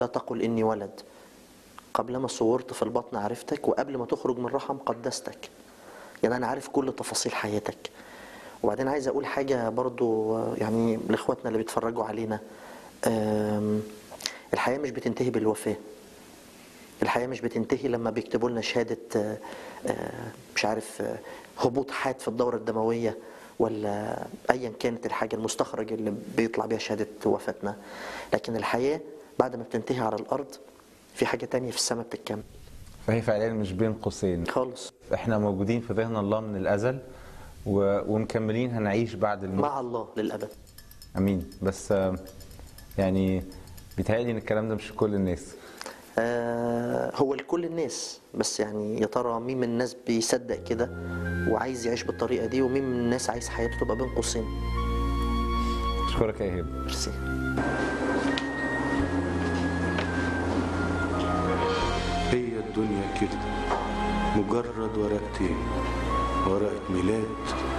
لا تقل إني ولد قبل ما صورت في البطن عرفتك وقبل ما تخرج من الرحم قدستك يعني أنا عارف كل تفاصيل حياتك وبعدين عايز أقول حاجة برضو يعني لإخواتنا اللي بيتفرجوا علينا أم، الحياة مش بتنتهي بالوفاة الحياة مش بتنتهي لما بيكتبوا لنا شهادة آه، آه، مش عارف آه، هبوط حاد في الدورة الدموية ولا أيا كانت الحاجة المستخرج اللي بيطلع بيها شهادة وفاتنا لكن الحياة بعد ما بتنتهي على الأرض في حاجة تانية في السماء بتكمل فهي فعليا مش بين قوسين خالص احنا موجودين في ذهن الله من الازل و... ومكملين هنعيش بعد الموت مع الله للأبد امين بس آه، يعني بيتهيألي ان الكلام ده مش لكل الناس آه، هو لكل الناس بس يعني يا ترى مين من الناس بيصدق كده وعايز يعيش بالطريقة دي ومين من الناس عايز حياته تبقى بين قوسين اشكرك يا ايهاب ميرسي هي الدنيا كده مجرد ورقتين ورقة ميلاد